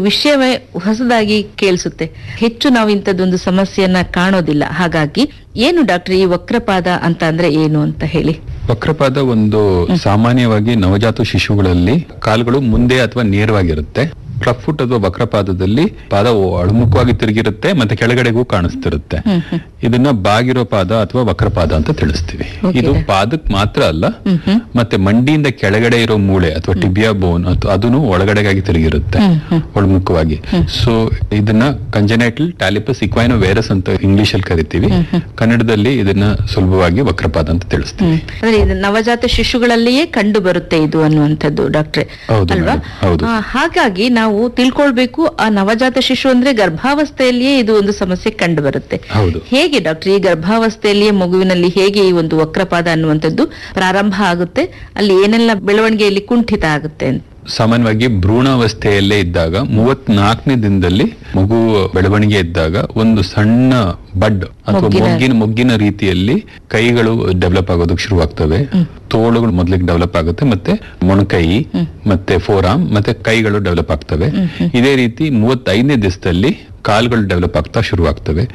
ವಿಷಯವೇ ಹೊಸದಾಗಿ ಕೇಳಿಸುತ್ತೆ ಹೆಚ್ಚು ನಾವು ಇಂಥದ್ದೊಂದು ಸಮಸ್ಯೆಯನ್ನ ಕಾಣೋದಿಲ್ಲ ಹಾಗಾಗಿ ಏನು ಡಾಕ್ಟರ್ ಈ ವಕ್ರಪಾದ ಅಂತ ಅಂದ್ರೆ ಏನು ಅಂತ ಹೇಳಿ ವಕ್ರಪಾದ ಒಂದು ಸಾಮಾನ್ಯವಾಗಿ ನವಜಾತ ಶಿಶುಗಳಲ್ಲಿ ಕಾಲುಗಳು ಮುಂದೆ ಅಥವಾ ನೇರವಾಗಿರುತ್ತೆ ಕ್ಲಬ್ ಫುಟ್ ಅಥವಾ ವಕ್ರಪಾದದಲ್ಲಿ ಪಾದ ಒಳಮುಖವಾಗಿ ತಿರುಗಿರುತ್ತೆ ಮತ್ತೆ ಕೆಳಗಡೆಗೂ ಕಾಣಿಸ್ತಿರುತ್ತೆ ಇದನ್ನ ಬಾಗಿರೋ ಪಾದ ಅಥವಾ ವಕ್ರಪಾದ ಅಂತ ತಿಳಿಸ್ತೀವಿ Okay. ಇದು ಪಾದಕ್ ಮಾತ್ರ ಅಲ್ಲ ಮತ್ತೆ ಮಂಡಿಯಿಂದ ಕೆಳಗಡೆ ಇರೋ ಮೂಳೆ ಅಥವಾ ಟಿಬಿಯಾ ಬೋನ್ ಅಥವಾ ಅದನ್ನು ಒಳಗಡೆಗಾಗಿ ತಿರುಗಿರುತ್ತೆ ಒಳಮುಖವಾಗಿ ಸೊ ಇದನ್ನ ಕಂಜನೈಟಲ್ ಟ್ಯಾಲಿಪಸ್ ಇಕ್ವೈನೋ ವೈರಸ್ ಅಂತ ಇಂಗ್ಲಿಷ್ ಅಲ್ಲಿ ಕರಿತೀವಿ ಕನ್ನಡದಲ್ಲಿ ಇದನ್ನ ಸುಲಭವಾಗಿ ವಕ್ರಪಾದ ಅಂತ ತಿಳಿಸ್ತೀವಿ ಅಂದ್ರೆ ಇದು ನವಜಾತ ಶಿಶುಗಳಲ್ಲಿಯೇ ಕಂಡು ಬರುತ್ತೆ ಇದು ಅನ್ನುವಂಥದ್ದು ಡಾಕ್ಟ್ರೆ ಹೌದು ಅಲ್ವಾ madam, ಹೌದು. ಆ, ಹಾಗಾಗಿ ನಾವು ತಿಳ್ಕೊಳ್ಬೇಕು ಆ ನವಜಾತ ಶಿಶು ಅಂದ್ರೆ ಗರ್ಭಾವಸ್ಥೆಯಲ್ಲಿಯೇ ಇದು ಒಂದು ಸಮಸ್ಯೆ ಕಂಡು ಬರುತ್ತೆ ಹೌದು ಹೇಗೆ ಡಾಕ್ಟರ್ ಈ ಗರ್ಭಾವಸ್ಥೆಯಲ್ಲಿಯೇ ಮಗುವಿನಲ್ಲಿ ಹೇಗೆ ಈ ಒಂದು ವಕ್ರಪಾದ ಅನ್ನುವಂಥದ್ದು ಪ್ರಾರಂಭ ಆಗುತ್ತೆ ಅಲ್ಲಿ ಏನೆಲ್ಲ ಬೆಳವಣಿಗೆಯಲ್ಲಿ ಕುಂಠಿತ ಆಗುತ್ತೆ ಅಂತ ಸಾಮಾನ್ಯವಾಗಿ ಭ್ರೂಣಾವಸ್ಥೆಯಲ್ಲೇ ಇದ್ದಾಗ ಮೂವತ್ನಾಲ್ಕನೇ ದಿನದಲ್ಲಿ ಮಗು ಬೆಳವಣಿಗೆ ಇದ್ದಾಗ ಒಂದು ಸಣ್ಣ ಬಡ್ ಅಥವಾ ಮೊಗ್ಗಿನ- ಮೊಗ್ಗಿನ ಮೊಗ್ಗಿನ ರೀತಿಯಲ್ಲಿ ಕೈಗಳು ಡೆವಲಪ್ ಆಗೋದಕ್ಕೆ ಶುರುವಾಗ್ತವೆ ತೋಳುಗಳು ಮೊದಲಿಗೆ ಡೆವಲಪ್ ಆಗುತ್ತೆ ಮತ್ತೆ ಮೊಣಕೈ ಮತ್ತೆ ಫೋರಾಮ್ ಮತ್ತೆ ಕೈಗಳು ಡೆವಲಪ್ ಆಗ್ತವೆ ಇದೇ ರೀತಿ ಮೂವತ್ತೈದನೇ ದಿವಸದಲ್ಲಿ ಕಾಲ್ಗಳು ಡೆವಲಪ್ ಆಗ್ತಾ ಶುರುವಾಗ್ತವೆ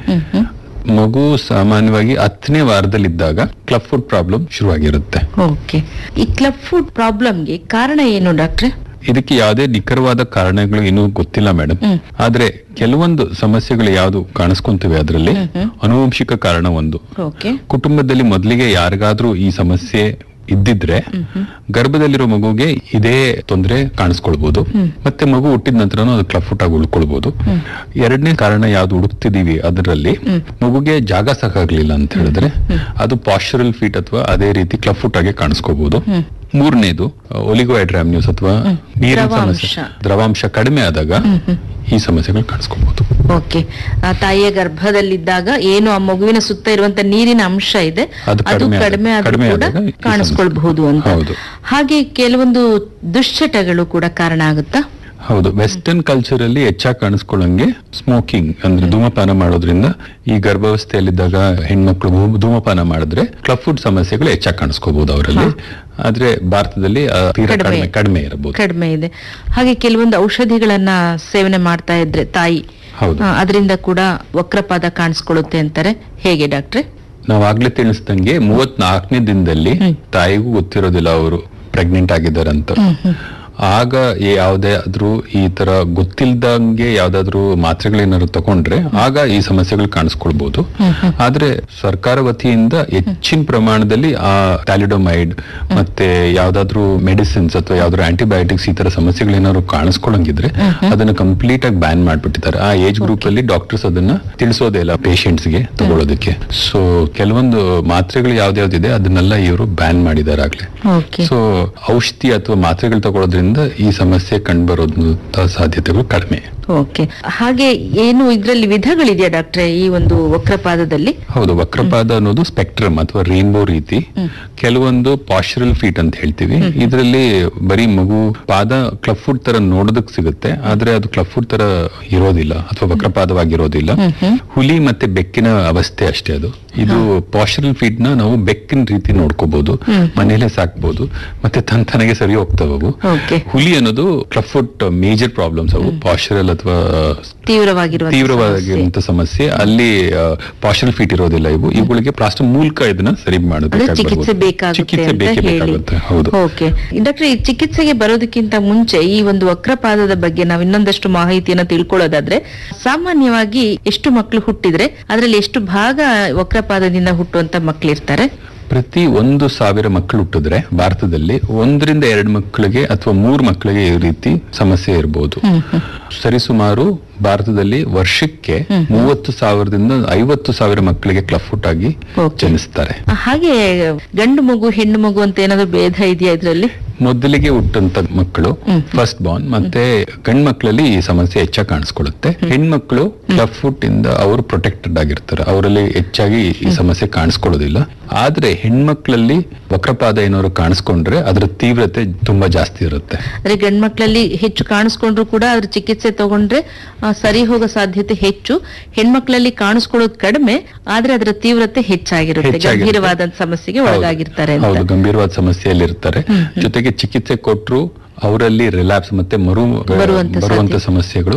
ಮಗು ಸಾಮಾನ್ಯವಾಗಿ ಹತ್ತನೇ ವಾರದಲ್ಲಿದ್ದಾಗ ಕ್ಲಬ್ ಫುಡ್ ಪ್ರಾಬ್ಲಮ್ ಶುರುವಾಗಿರುತ್ತೆ ಓಕೆ ಈ ಕ್ಲಬ್ ಫುಡ್ ಪ್ರಾಬ್ಲಮ್ಗೆ ಕಾರಣ ಏನು ಡಾಕ್ಟ್ರೆ ಇದಕ್ಕೆ ಯಾವುದೇ ನಿಖರವಾದ ಕಾರಣಗಳು ಇನ್ನೂ ಗೊತ್ತಿಲ್ಲ ಮೇಡಮ್ ಆದ್ರೆ ಕೆಲವೊಂದು ಸಮಸ್ಯೆಗಳು ಯಾವ್ದು ಕಾಣಿಸ್ಕೊಂತವೆ ಅದರಲ್ಲಿ ಅನುವಂಶಿಕ ಕಾರಣ ಒಂದು ಓಕೆ ಕುಟುಂಬದಲ್ಲಿ ಮೊದಲಿಗೆ ಯಾರಿಗಾದ್ರೂ ಈ ಸಮಸ್ಯೆ ಇದ್ದಿದ್ರೆ ಗರ್ಭದಲ್ಲಿರೋ ಮಗುಗೆ ಇದೇ ತೊಂದರೆ ಕಾಣಿಸ್ಕೊಳ್ಬಹುದು ಮತ್ತೆ ಮಗು ಹುಟ್ಟಿದ ನಂತರನೂ ಅದು ಕ್ಲಫ್ಟ್ ಆಗಿ ಉಳ್ಕೊಳ್ಬಹುದು ಎರಡನೇ ಕಾರಣ ಯಾವ್ದು ಹುಡುಕ್ತಿದೀವಿ ಅದರಲ್ಲಿ ಮಗುಗೆ ಜಾಗ ಸಾಕಾಗ್ಲಿಲ್ಲ ಅಂತ ಹೇಳಿದ್ರೆ ಅದು ಪಾಶ್ಚರಲ್ ಫೀಟ್ ಅಥವಾ ಅದೇ ರೀತಿ ಕ್ಲಫ್ಟ್ ಆಗಿ ಕಾಣಿಸ್ಕೋಬಹುದು ಮೂರನೇದು ಒಲಿಗೋಹೈಡ್ರಾಮ್ನ್ಯೂಸ್ ಅಥವಾ ನೀರಿನ ಸಮಸ್ಯೆ ದ್ರವಾಂಶ. ದ್ರವಾಂಶ ಕಡಿಮೆ ಆದಾಗ ಈ ಸಮಸ್ಯೆಗಳು ಕಾಣಿಸ್ಕೋಬಹುದು ಓಕೆ ಆ ತಾಯಿಯ ಗರ್ಭದಲ್ಲಿದ್ದಾಗ ಏನು ಆ ಮಗುವಿನ ಸುತ್ತ ಇರುವಂತ ನೀರಿನ ಅಂಶ ಇದೆ ಅದು ಅದು ಕಡಿಮೆ ಆದ- ಕಡಿಮೆ ಆದ್ರೂ ಕಡಿಮೆ ಕೂಡ ಆದಾಗ ಈ ಸಮಸ್ಯೆ. ಕಾಣಿಸ್ಕೊಳ್ಬಹುದು ಅಂತ ಹೌದು. ಹಾಗೆ ಕೆಲವೊಂದು ದುಶ್ಚಟಗಳು ಕೂಡ ಕಾರಣ ಆಗುತ್ತಾ ಹೌದು ವೆಸ್ಟರ್ನ್ ಕಲ್ಚರ್ ಅಲ್ಲಿ ಹೆಚ್ಚಾಗಿ ಕಾಣಿಸ್ಕೊಳ್ಳಂಗೆ ಸ್ಮೋಕಿಂಗ್ ಅಂದ್ರೆ ಧೂಮಪಾನ ಮಾಡೋದ್ರಿಂದ ಈ ಗರ್ಭಾವಸ್ಥೆಯಲ್ಲಿದ್ದಾಗ ಹೆಣ್ಮಕ್ಳು ಧೂ- ಧೂಮಪಾನ ಮಾಡಿದ್ರೆ ಕ್ಲಬ್ ಫುಡ್ ಸಮಸ್ಯೆಗಳು ಹೆಚ್ಚಾಗಿ ಕಾಣಿಸ್ಕೋಬಹುದು ಅವರಲ್ಲಿ ಆದ್ರೆ ಭಾರತದಲ್ಲಿ ಆ, ತೀರಾ ಕಡಿಮೆ. ಕಡಿಮೆ ಕಡಿಮೆ ಇರಬಹುದು ಕಡಿಮೆ ಇದೆ ಹಾಗೆ ಕೆಲವೊಂದು ಔಷಧಿಗಳನ್ನ ಸೇವನೆ ಮಾಡ್ತಾ ಇದ್ರೆ ತಾಯಿ ಹೌದು ಆ, ಅದರಿಂದ ಕೂಡ ವಕ್ರಪಾದ ಕಾಣಿಸ್ಕೊಳ್ಳುತ್ತೆ ಅಂತಾರೆ ಹೇಗೆ ಡಾಕ್ಟ್ರೆ ನಾವ್ ಆಗ್ಲೇ ತಿಳಿಸ್ದಂಗೆ ಮೂವತ್ನಾಲ್ಕನೇ ದಿನದಲ್ಲಿ ತಾಯಿಗೂ ಗೊತ್ತಿರೋದಿಲ್ಲ ಅವರು ಪ್ರೆಗ್ನೆಂಟ್ ಆಗಿದ್ದಾರಂತ ಆಗ ಯಾವುದೇ ಆದ್ರೂ ಈ ತರ ಗೊತ್ತಿಲ್ದಂಗೆ ಯಾವ್ದಾದ್ರು ಮಾತ್ರೆಗಳೇನಾದ್ರು ತಗೊಂಡ್ರೆ ಆಗ ಈ ಸಮಸ್ಯೆಗಳು ಕಾಣಿಸ್ಕೊಳ್ಬಹುದು ಆದ್ರೆ ಸರ್ಕಾರ ವತಿಯಿಂದ ಹೆಚ್ಚಿನ ಪ್ರಮಾಣದಲ್ಲಿ ಆ ಟ್ಯಾಲಿಡೋಮೈಡ್ ಮತ್ತೆ ಯಾವ್ದಾದ್ರು ಮೆಡಿಸಿನ್ಸ್ ಅಥವಾ ಯಾವ್ದಾದ್ರು ಆಂಟಿಬಯೋಟಿಕ್ಸ್ ಈ ತರ ಸಮಸ್ಯೆಗಳೇನಾದ್ರು ಕಾಣಿಸ್ಕೊಳಂಗಿದ್ರೆ ಅದನ್ನ ಕಂಪ್ಲೀಟ್ ಆಗಿ ಬ್ಯಾನ್ ಮಾಡ್ಬಿಟ್ಟಿದ್ದಾರೆ ಆ ಏಜ್ ಗ್ರೂಪ್ ಅಲ್ಲಿ ಡಾಕ್ಟರ್ಸ್ ಅದನ್ನ ತಿಳಿಸೋದೇ ಇಲ್ಲ patients ಗೆ ತಗೊಳ್ಳೋದಕ್ಕೆ ಸೊ ಕೆಲವೊಂದು ಮಾತ್ರೆಗಳು ಯಾವ್ದ್ಯಾವ್ದಿದೆ ಅದನ್ನೆಲ್ಲ ಇವರು ಬ್ಯಾನ್ ಮಾಡಿದ್ದಾರೆ ಆಗ್ಲೇ ಓಕೆ ಸೊ ಔಷಧಿ ಅಥವಾ ಮಾತ್ರೆಗಳು ತಗೊಳ್ಳೋದ್ರಿಂದ ಈ ಸಮಸ್ಯೆ ಕಂಡುಬರೋದಂತ ಸಾಧ್ಯತೆಗಳು ಕಡಿಮೆ ಓಕೆ ಹಾಗೆ ಏನು ಇದರಲ್ಲಿ ವಿಧಗಳಿದೆಯಾ ಡಾಕ್ಟ್ರೆ ಈ ಒಂದು ವಕ್ರಪಾದದಲ್ಲಿ ಹೌದು ವಕ್ರಪಾದ ಅನ್ನೋದು ಸ್ಪೆಕ್ಟ್ರಮ್ ಅಥವಾ ರೈನ್ಬೋ ರೀತಿ ಕೆಲವೊಂದು ಪಾಶ್ಚರಲ್ ಫೀಟ್ ಅಂತ ಹೇಳ್ತೀವಿ ಇದರಲ್ಲಿ ಬರೀ ಮಗು ಪಾದ ಕ್ಲಬ್ ಫುಡ್ ತರ ನೋಡೋದಕ್ ಸಿಗುತ್ತೆ ಆದ್ರೆ ಅದು ಕ್ಲಬ್ ಫುಡ್ ತರ ಇರೋದಿಲ್ಲ ಅಥವಾ ವಕ್ರಪಾದವಾಗಿರೋದಿಲ್ಲ ಹುಲಿ ಮತ್ತೆ ಬೆಕ್ಕಿನ ಅವಸ್ಥೆ ಅಷ್ಟೇ ಅದು ಇದು ಪಾಶ್ಚರಲ್ ಫೀಟ್ ನ ನಾವು ಬೆಕ್ಕಿನ ರೀತಿ ನೋಡ್ಕೋಬಹುದು ಮನೇಲೆ ಸಾಕ್ಬಹುದು ಮತ್ತೆ ತನಗೆ ಸರಿ ಹೋಗ್ತವೆ ಅವು ಓಕೆ ಹುಲಿ ಅನ್ನೋದು ಕ್ಲಬ್ ಫುಟ್ ಮೇಜರ್ ಪ್ರಾಬ್ಲಮ್ಸ್ ಅವು ಪಾಶ್ಚರಲ್ ಅಥವಾ ತೀವ್ರವಾಗಿರುವ ತೀವ್ರವಾಗಿರುವಂತ ಸಮಸ್ಯೆ ಅಲ್ಲಿ ಪಾರ್ಷಲ್ ಫೀಟ್ ಇರೋದಿಲ್ಲ ಇವು ಇವುಗಳಿಗೆ ಪ್ಲಾಸ್ಟರ್ ಮೂಲಕ ಇದನ್ನ ಸರಿ ಅಂದ್ರೆ ಚಿಕಿತ್ಸೆ ಮಾಡಬೇಕಾಗ್ಬೋದು ಬೇಕಾಗುತ್ತೆ ಚಿಕಿತ್ಸೆ ಅಂತ ಬೇಕೇ ಹೇಳಿ ಬೇಕಾಗುತ್ತೆ ಹೌದು ಓಕೆ ಡಾಕ್ಟರ್ ಈ ಚಿಕಿತ್ಸೆಗೆ ಬರೋದಕ್ಕಿಂತ ಮುಂಚೆ ಈ ಒಂದು ವಕ್ರಪಾದದ ಬಗ್ಗೆ ನಾವು ಇನ್ನೊಂದಷ್ಟು ಮಾಹಿತಿಯನ್ನ ತಿಳ್ಕೊಳ್ಳೋದಾದ್ರೆ ಸಾಮಾನ್ಯವಾಗಿ ಎಷ್ಟು ಮಕ್ಕಳು ಹುಟ್ಟಿದ್ರೆ ಅದರಲ್ಲಿ ಎಷ್ಟು ಭಾಗ ವಕ್ರಪಾದದಿಂದ ಹುಟ್ಟುವಂತ ಮಕ್ಕಳಿರ್ತಾರೆ ಪ್ರತಿ ಒಂದು ಸಾವಿರ ಮಕ್ಕಳು ಹುಟ್ಟಿದ್ರೆ ಭಾರತದಲ್ಲಿ ಒಂದರಿಂದ ಎರಡು ಮಕ್ಕಳಿಗೆ ಅಥವಾ ಮೂರು ಮಕ್ಕಳಿಗೆ ಈ ರೀತಿ ಸಮಸ್ಯೆ ಇರಬಹುದು ಸರಿಸುಮಾರು ಭಾರತದಲ್ಲಿ ವರ್ಷಕ್ಕೆ ಮೂವತ್ತು ಸಾವಿರದಿಂದ ಐವತ್ತು ಸಾವಿರ ಮಕ್ಕಳಿಗೆ ಕ್ಲಫ್ಟ್ ಆಗಿ Okay. ಜನಿಸ್ತಾರೆ ಹಾಗೆ ಗಂಡು ಮಗು ಹೆಣ್ಣು ಮಗು ಅಂತ ಏನಾದ್ರು ಭೇದ ಇದೆಯಾ ಇದರಲ್ಲಿ ಮೊದಲಿಗೆ ಹುಟ್ಟಂತ ಮಕ್ಕಳು ಫಸ್ಟ್ ಬಾರ್ನ್ ಮತ್ತೆ ಗಂಡ್ ಮಕ್ಕಳಲ್ಲಿ ಈ ಸಮಸ್ಯೆ ಹೆಚ್ಚಾಗಿ ಕಾಣಿಸ್ಕೊಳ್ಳುತ್ತೆ ಹೆಣ್ಮಕ್ಳು ಕ್ಲಬ್ ಫುಟ್ ಇಂದ ಅವರು ಪ್ರೊಟೆಕ್ಟೆಡ್ ಆಗಿರ್ತಾರೆ ಅವರಲ್ಲಿ ಹೆಚ್ಚಾಗಿ ಈ ಸಮಸ್ಯೆ ಕಾಣಿಸ್ಕೊಳ್ಳೋದಿಲ್ಲ ಆದ್ರೆ ಹೆಣ್ಮಕ್ಳಲ್ಲಿ ವಕ್ರಪಾದ ಏನಾದ್ರು ಕಾಣಿಸ್ಕೊಂಡ್ರೆ ಅದರ ತೀವ್ರತೆ ತುಂಬಾ ಜಾಸ್ತಿ ಇರುತ್ತೆ ಅಂದ್ರೆ ಗಂಡ್ ಮಕ್ಕಳಲ್ಲಿ ಹೆಚ್ಚು ಕಾಣಿಸ್ಕೊಂಡ್ರು ಕೂಡ ಅದ್ರ ಚಿಕಿತ್ಸೆ ತಗೊಂಡ್ರೆ ಆ, ಸರಿ ಹೋಗೋ ಸಾಧ್ಯತೆ ಹೆಚ್ಚು ಹೆಣ್ಮಕ್ಳಲ್ಲಿ ಕಾಣಿಸ್ಕೊಳ್ಳೋದು ಕಡಿಮೆ ಆದ್ರೆ ಅದರ ತೀವ್ರತೆ ಹೆಚ್ಚಾಗಿರುತ್ತೆ ಹೆಚ್ಚಾಗಿರುತ್ತೆ. ಗಂಭೀರವಾದ ಸಮಸ್ಯೆಗೆ ಹೌದು. ಒಳಗಾಗಿರ್ತಾರೆ ಹೌದು ಅಂತ ಗಂಭೀರವಾದ ಸಮಸ್ಯೆಯಲ್ಲಿ ಇರ್ತಾರೆ ಜೊತೆಗೆ ಚಿಕಿತ್ಸೆ ಕೊಟ್ಟರು ಅವರಲ್ಲಿ ರಿಲ್ಯಾಪ್ಸ್ ಮತ್ತೆ ಮರು ಬರುವಂತ ಬರುವಂತ ಸಾಧ್ಯತೆ. ಸಮಸ್ಯೆಗಳು